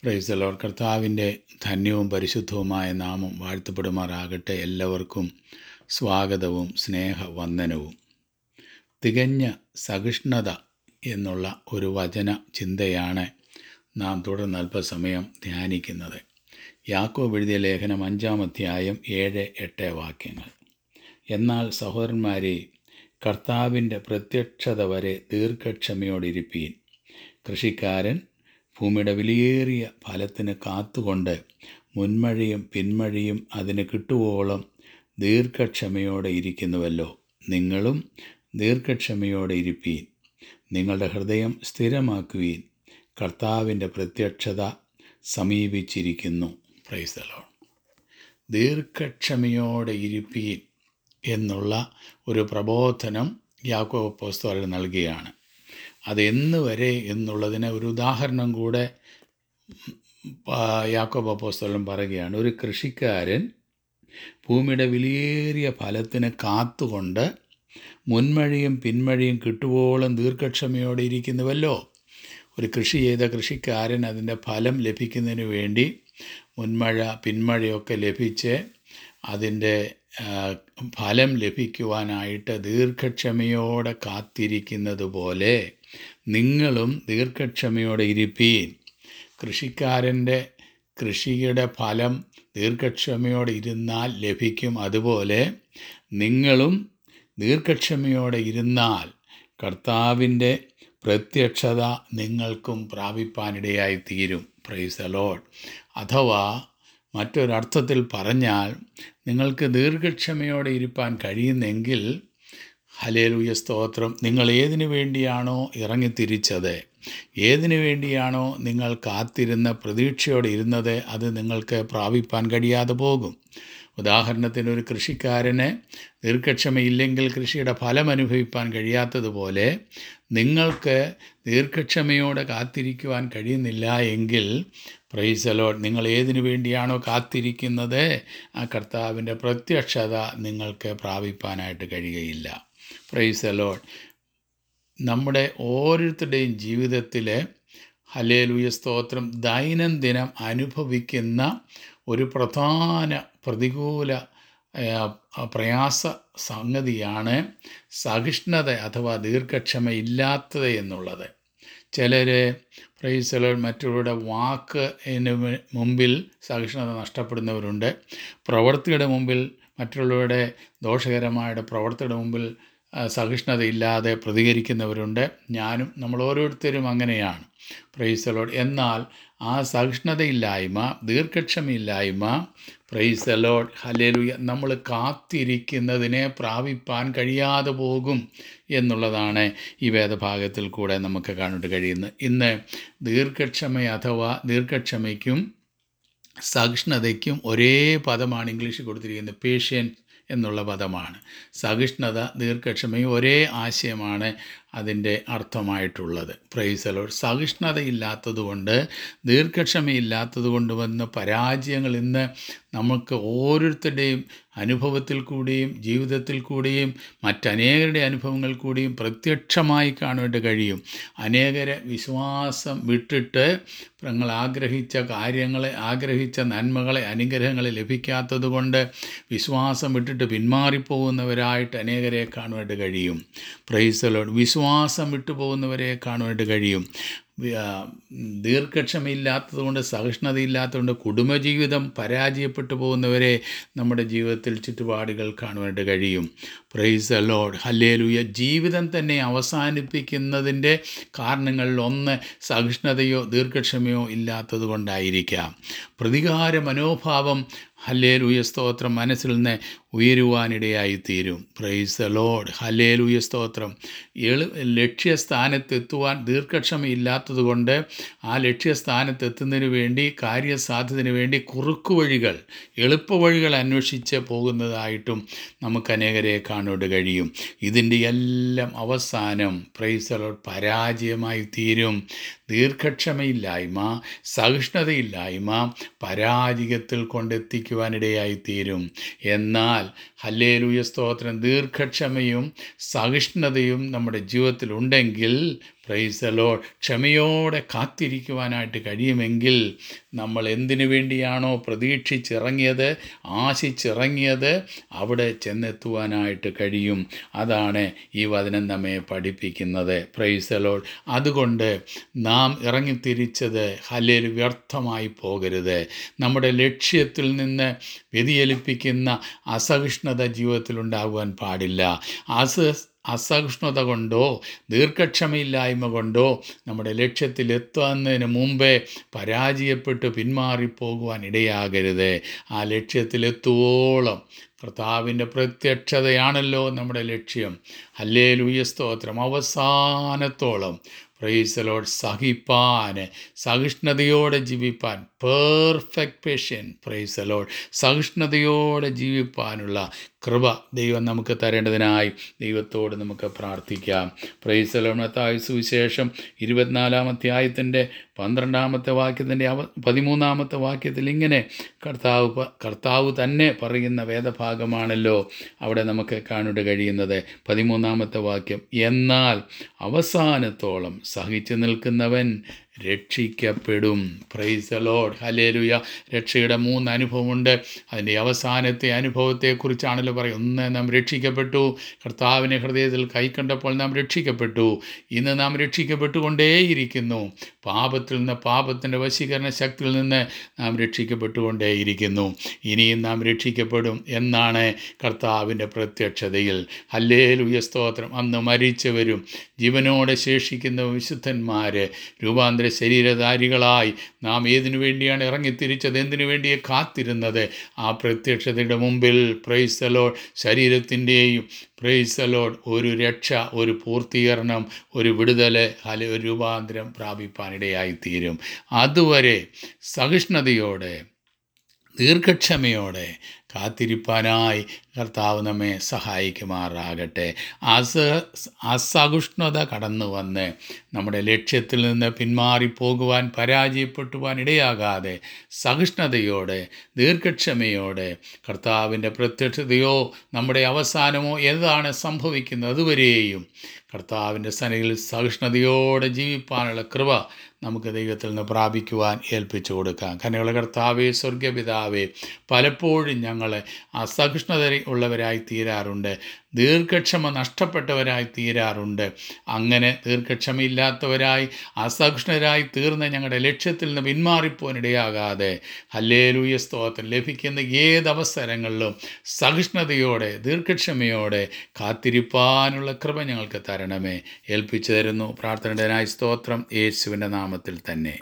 പ്രൈസലോർ കർത്താവിൻ്റെ ധന്യവും പരിശുദ്ധവുമായ നാമം വാഴ്ത്തപ്പെടുമാറാകട്ടെ എല്ലാവർക്കും സ്വാഗതവും സ്നേഹവന്ദനവും തികഞ്ഞ സഹിഷ്ണുത എന്നുള്ള ഒരു വചന ചിന്തയാണ് നാം തുടർന്ന് അല്പസമയം ധ്യാനിക്കുന്നത് യാക്കോബ് എഴുതിയ ലേഖനം അഞ്ചാം അധ്യായം ഏഴ് എട്ട് വാക്യങ്ങൾ എന്നാൽ സഹോദരന്മാരെ കർത്താവിൻ്റെ പ്രത്യക്ഷത വരെ ദീർഘക്ഷമയോടിരിപ്പീൻ കൃഷിക്കാരൻ ഭൂമിയുടെ വിലയേറിയ ഫലത്തിന് കാത്തുകൊണ്ട് മുൻമഴയും പിന്മഴയും അതിന് കിട്ടുവോളം ദീർഘക്ഷമയോടെ ഇരിക്കുന്നുവല്ലോ നിങ്ങളും ദീർഘക്ഷമയോടെ ഇരിപ്പീൻ നിങ്ങളുടെ ഹൃദയം സ്ഥിരമാക്കുവീൻ കർത്താവിൻ്റെ പ്രത്യക്ഷത സമീപിച്ചിരിക്കുന്നു പ്രൈസലോ ദീർഘക്ഷമയോടെ ഇരിപ്പീൻ എന്നുള്ള ഒരു പ്രബോധനം യാക്കോ പോസ്തോലൻ നൽകുകയാണ് അതെന്ന് വരെ എന്നുള്ളതിന് ഒരു ഉദാഹരണം കൂടെ യാക്കോബ പോസ്തോലൻ പറയുകയാണ് ഒരു കൃഷിക്കാരൻ ഭൂമിയുടെ വിലയേറിയ ഫലത്തിന് കാത്തുകൊണ്ട് മുൻമഴയും പിന്മഴയും കിട്ടുവോളം ദീർഘക്ഷമയോടെ ഇരിക്കുന്നുവല്ലോ ഒരു കൃഷി ചെയ്ത കൃഷിക്കാരൻ അതിൻ്റെ ഫലം ലഭിക്കുന്നതിന് വേണ്ടി മുൻമഴ പിന്മഴയൊക്കെ ലഭിച്ച് അതിൻ്റെ ഫലം ലഭിക്കുവാനായിട്ട് ദീർഘക്ഷമയോടെ കാത്തിരിക്കുന്നത് പോലെ നിങ്ങളും ദീർഘക്ഷമയോടെ ഇരിപ്പീൻ കൃഷിക്കാരൻ്റെ കൃഷിയുടെ ഫലം ദീർഘക്ഷമയോടെ ഇരുന്നാൽ ലഭിക്കും അതുപോലെ നിങ്ങളും ദീർഘക്ഷമയോടെ ഇരുന്നാൽ കർത്താവിൻ്റെ പ്രത്യക്ഷത നിങ്ങൾക്കും പ്രാപിപ്പാനിടയായി തീരും പ്രൈസ് അലോഡ് അഥവാ മറ്റൊരർത്ഥത്തിൽ പറഞ്ഞാൽ നിങ്ങൾക്ക് ദീർഘക്ഷമയോടെ ഇരുപ്പാൻ കഴിയുന്നെങ്കിൽ ഹലേലൂയ സ്തോത്രം നിങ്ങൾ ഏതിനു വേണ്ടിയാണോ ഇറങ്ങിത്തിരിച്ചത് ഏതിനു വേണ്ടിയാണോ നിങ്ങൾ കാത്തിരുന്ന പ്രതീക്ഷയോടെ ഇരുന്നത് അത് നിങ്ങൾക്ക് പ്രാപിപ്പാൻ കഴിയാതെ പോകും ഉദാഹരണത്തിന് ഒരു കൃഷിക്കാരന് ദീർഘക്ഷമയില്ലെങ്കിൽ കൃഷിയുടെ ഫലം അനുഭവിപ്പാൻ കഴിയാത്തതുപോലെ നിങ്ങൾക്ക് ദീർഘക്ഷമയോടെ കാത്തിരിക്കുവാൻ കഴിയുന്നില്ല എങ്കിൽ പ്രൈസലോ നിങ്ങൾ ഏതിനു വേണ്ടിയാണോ കാത്തിരിക്കുന്നത് ആ കർത്താവിൻ്റെ പ്രത്യക്ഷത നിങ്ങൾക്ക് പ്രാപിപ്പാനായിട്ട് കഴിയുകയില്ല പ്രൈസലോ നമ്മുടെ ഓരോരുത്തരുടെയും ജീവിതത്തിൽ ഹലേലുയ സ്തോത്രം ദൈനംദിനം അനുഭവിക്കുന്ന ഒരു പ്രധാന പ്രതികൂല പ്രയാസ സംഗതിയാണ് സഹിഷ്ണുത അഥവാ ദീർഘക്ഷമ ഇല്ലാത്തത് എന്നുള്ളത് ചിലർ പ്രൈസലർ മറ്റുള്ളവരുടെ വാക്ക് മുമ്പിൽ സഹിഷ്ണുത നഷ്ടപ്പെടുന്നവരുണ്ട് പ്രവൃത്തിയുടെ മുമ്പിൽ മറ്റുള്ളവരുടെ ദോഷകരമായ പ്രവൃത്തിയുടെ മുമ്പിൽ സഹിഷ്ണുതയില്ലാതെ പ്രതികരിക്കുന്നവരുണ്ട് ഞാനും നമ്മൾ ഓരോരുത്തരും അങ്ങനെയാണ് പ്രൈസലോഡ് എന്നാൽ ആ സഹിഷ്ണുതയില്ലായ്മ ദീർഘക്ഷമയില്ലായ്മ പ്രൈസലോഡ് ഹലേലുയ നമ്മൾ കാത്തിരിക്കുന്നതിനെ പ്രാപിപ്പാൻ കഴിയാതെ പോകും എന്നുള്ളതാണ് ഈ വേദഭാഗത്തിൽ കൂടെ നമുക്ക് കാണാൻ കഴിയുന്നത് ഇന്ന് ദീർഘക്ഷമ അഥവാ ദീർഘക്ഷമയ്ക്കും സഹിഷ്ണുതയ്ക്കും ഒരേ പദമാണ് ഇംഗ്ലീഷിൽ കൊടുത്തിരിക്കുന്നത് പേഷ്യൻസ് എന്നുള്ള പദമാണ് സഹിഷ്ണുത ദീർഘക്ഷമയും ഒരേ ആശയമാണ് അതിൻ്റെ അർത്ഥമായിട്ടുള്ളത് പ്രൈസലോട് സഹിഷ്ണുതയില്ലാത്തതുകൊണ്ട് ദീർഘക്ഷമയില്ലാത്തതുകൊണ്ട് വന്ന പരാജയങ്ങൾ ഇന്ന് നമുക്ക് ഓരോരുത്തരുടെയും അനുഭവത്തിൽ കൂടിയും ജീവിതത്തിൽ കൂടിയും മറ്റനേകരുടെ അനുഭവങ്ങൾ കൂടിയും പ്രത്യക്ഷമായി കാണുവാൻ കഴിയും അനേകരെ വിശ്വാസം വിട്ടിട്ട് ഞങ്ങൾ ആഗ്രഹിച്ച കാര്യങ്ങളെ ആഗ്രഹിച്ച നന്മകളെ അനുഗ്രഹങ്ങളെ ലഭിക്കാത്തത് കൊണ്ട് വിശ്വാസം വിട്ടിട്ട് പിന്മാറിപ്പോകുന്നവരായിട്ട് അനേകരെ കാണുവാനായിട്ട് കഴിയും പ്രൈസലോട് വിശ്വാസം വിട്ടുപോകുന്നവരെ കാണുവാനായിട്ട് കഴിയും ദീർഘക്ഷമയില്ലാത്തതുകൊണ്ട് സഹിഷ്ണുതയില്ലാത്തതുകൊണ്ട് കുടുംബജീവിതം പരാജയപ്പെട്ടു പോകുന്നവരെ നമ്മുടെ ജീവിതത്തിൽ ചുറ്റുപാടുകൾ കാണുവാനായിട്ട് കഴിയും പ്രൈസ് എ ലോഡ് ഹല്ലേലൂയ ജീവിതം തന്നെ അവസാനിപ്പിക്കുന്നതിൻ്റെ കാരണങ്ങളിൽ ഒന്ന് സഹിഷ്ണുതയോ ദീർഘക്ഷമയോ ഇല്ലാത്തത് കൊണ്ടായിരിക്കാം പ്രതികാര മനോഭാവം ഹല്ലേലൂയ സ്തോത്രം മനസ്സിൽ നിന്ന് ഉയരുവാനിടയായി തീരും പ്രൈസ് ദ ലോഡ് ഹല്ലേലൂയ സ്തോത്രം എളു ലക്ഷ്യസ്ഥാനത്തെത്തുവാൻ ദീർഘക്ഷമയില്ലാത്തതുകൊണ്ട് ആ ലക്ഷ്യസ്ഥാനത്തെത്തുന്നതിന് വേണ്ടി കാര്യസാധ്യതന് വേണ്ടി കുറുക്കുവഴികൾ എളുപ്പവഴികൾ അന്വേഷിച്ച് പോകുന്നതായിട്ടും നമുക്ക് അനേകരെ കാണുവാൻ കഴിയും ഇതിൻ്റെ എല്ലാം അവസാനം പ്രൈസ് ദ ലോഡ് പരാജയമായി തീരും ദീർഘക്ഷമയില്ലായ്മ സഹിഷ്ണുതയില്ലായ്മ പരാജയത്തിൽ കൊണ്ടെത്തിക്കുവാനിടയായി തീരും എന്നാൽ ഹല്ലേലൂയ സ്തോത്രം ദീർഘക്ഷമയും സഹിഷ്ണുതയും നമ്മുടെ ജീവിതത്തിൽ ഉണ്ടെങ്കിൽ പ്രൈസലോ ക്ഷമയോടെ കാത്തിരിക്കുവാനായിട്ട് കഴിയുമെങ്കിൽ നമ്മൾ എന്തിനു വേണ്ടിയാണോ പ്രതീക്ഷിച്ചിറങ്ങിയത് ആശിച്ചിറങ്ങിയത് അവിടെ ചെന്നെത്തുവാനായിട്ട് കഴിയും അതാണ് ഈ വചനം നമ്മെ പഠിപ്പിക്കുന്നത് പ്രൈസലോൾ അതുകൊണ്ട് നാം ഇറങ്ങിത്തിരിച്ചത് ഹല്ലേൽ വ്യർത്ഥമായി പോകരുത് നമ്മുടെ ലക്ഷ്യത്തിൽ നിന്ന് വ്യതിചലിപ്പിക്കുന്ന അസഹിഷ്ണുത ജീവിതത്തിലുണ്ടാകുവാൻ പാടില്ല അസ അസഹിഷ്ണുത കൊണ്ടോ ദീർഘക്ഷമയില്ലായ്മ കൊണ്ടോ നമ്മുടെ ലക്ഷ്യത്തിലെത്തുന്നതിന് മുമ്പേ പരാജയപ്പെട്ട് പിന്മാറിപ്പോകുവാൻ ഇടയാകരുത് ആ ലക്ഷ്യത്തിലെത്തുവോളം കർത്താവിൻ്റെ പ്രത്യക്ഷതയാണല്ലോ നമ്മുടെ ലക്ഷ്യം അല്ലേ സ്തോത്രം അവസാനത്തോളം പ്രൈസലോട് സഹിപ്പാൻ സഹിഷ്ണുതയോടെ ജീവിപ്പാൻ പെർഫെക്റ്റ് പേഷ്യൻ പ്രൈസലോട് സഹിഷ്ണുതയോടെ ജീവിപ്പാനുള്ള കൃപ ദൈവം നമുക്ക് തരേണ്ടതിനായി ദൈവത്തോട് നമുക്ക് പ്രാർത്ഥിക്കാം പ്രൈസലോണത്തായ സുവിശേഷം ഇരുപത്തിനാലാമത്തെ ആയത്തിൻ്റെ പന്ത്രണ്ടാമത്തെ വാക്യത്തിൻ്റെ അവ പതിമൂന്നാമത്തെ വാക്യത്തിൽ ഇങ്ങനെ കർത്താവ് പ- കർത്താവ് തന്നെ പറയുന്ന വേദഭാഗമാണല്ലോ അവിടെ നമുക്ക് കാണുക കഴിയുന്നത് പതിമൂന്നാമത്തെ വാക്യം എന്നാൽ അവസാനത്തോളം സഹിച്ചു നിൽക്കുന്നവൻ രക്ഷിക്കപ്പെടും പ്രൈസ് ലോഡ് ഹലേലുയ രക്ഷയുടെ മൂന്ന് അനുഭവമുണ്ട് അതിൻ്റെ അവസാനത്തെ അനുഭവത്തെക്കുറിച്ചാണല്ലോ പറയും ഒന്ന് നാം രക്ഷിക്കപ്പെട്ടു കർത്താവിനെ ഹൃദയത്തിൽ കൈക്കണ്ടപ്പോൾ നാം രക്ഷിക്കപ്പെട്ടു ഇന്ന് നാം രക്ഷിക്കപ്പെട്ടുകൊണ്ടേയിരിക്കുന്നു പാപത്തിൽ നിന്ന് പാപത്തിൻ്റെ വശീകരണ ശക്തിയിൽ നിന്ന് നാം രക്ഷിക്കപ്പെട്ടുകൊണ്ടേയിരിക്കുന്നു ഇനിയും നാം രക്ഷിക്കപ്പെടും എന്നാണ് കർത്താവിൻ്റെ പ്രത്യക്ഷതയിൽ ഹല്ലേലുയ സ്തോത്രം അന്ന് മരിച്ചവരും ജീവനോടെ ശേഷിക്കുന്ന വിശുദ്ധന്മാർ രൂപാന്തര ശരീരധാരികളായി നാം ഏതിനു വേണ്ടിയാണ് ഇറങ്ങിത്തിരിച്ചത് എന്തിനു വേണ്ടിയേ കാത്തിരുന്നത് ആ പ്രത്യക്ഷതയുടെ മുമ്പിൽ പ്രൈസലോ ശരീരത്തിൻ്റെയും പ്രൈസലോഡ് ഒരു രക്ഷ ഒരു പൂർത്തീകരണം ഒരു വിടുതൽ അല്ലെ ഒരു രൂപാന്തരം പ്രാപിപ്പാനിടയായിത്തീരും അതുവരെ സഹിഷ്ണുതയോടെ ദീർഘക്ഷമയോടെ കാത്തിരിപ്പാനായി കർത്താവ് നമ്മെ സഹായിക്കുമാറാകട്ടെ അസ അസഹിഷ്ണുത കടന്നു വന്ന് നമ്മുടെ ലക്ഷ്യത്തിൽ നിന്ന് പിന്മാറിപ്പോകുവാൻ പരാജയപ്പെട്ടുവാൻ ഇടയാകാതെ സഹിഷ്ണുതയോടെ ദീർഘക്ഷമയോടെ കർത്താവിൻ്റെ പ്രത്യക്ഷതയോ നമ്മുടെ അവസാനമോ എന്താണ് സംഭവിക്കുന്നത് അതുവരെയും കർത്താവിൻ്റെ സനയിൽ സഹിഷ്ണുതയോടെ ജീവിപ്പാനുള്ള കൃപ നമുക്ക് ദൈവത്തിൽ നിന്ന് പ്രാപിക്കുവാൻ ഏൽപ്പിച്ചു കൊടുക്കാം കനകള കർത്താവേ സ്വർഗപിതാവേ പലപ്പോഴും ഞങ്ങൾ അസഹിഷ്ണുത ഉള്ളവരായി തീരാറുണ്ട് ദീർഘക്ഷമ നഷ്ടപ്പെട്ടവരായി തീരാറുണ്ട് അങ്ങനെ ദീർഘക്ഷമയില്ലാത്തവരായി അസഹിഷ്ണുരായി തീർന്ന് ഞങ്ങളുടെ ലക്ഷ്യത്തിൽ നിന്ന് പിന്മാറിപ്പോനിടയാകാതെ ഹല്ലേലൂയ സ്തോത്രം ലഭിക്കുന്ന ഏതവസരങ്ങളിലും സഹിഷ്ണുതയോടെ ദീർഘക്ഷമയോടെ കാത്തിരിപ്പാനുള്ള കൃപ ഞങ്ങൾക്ക് തരണമേ ഏൽപ്പിച്ചു തരുന്നു പ്രാർത്ഥനയുടേനായി സ്തോത്രം യേശുവിൻ്റെ നാമത്തിൽ തന്നെ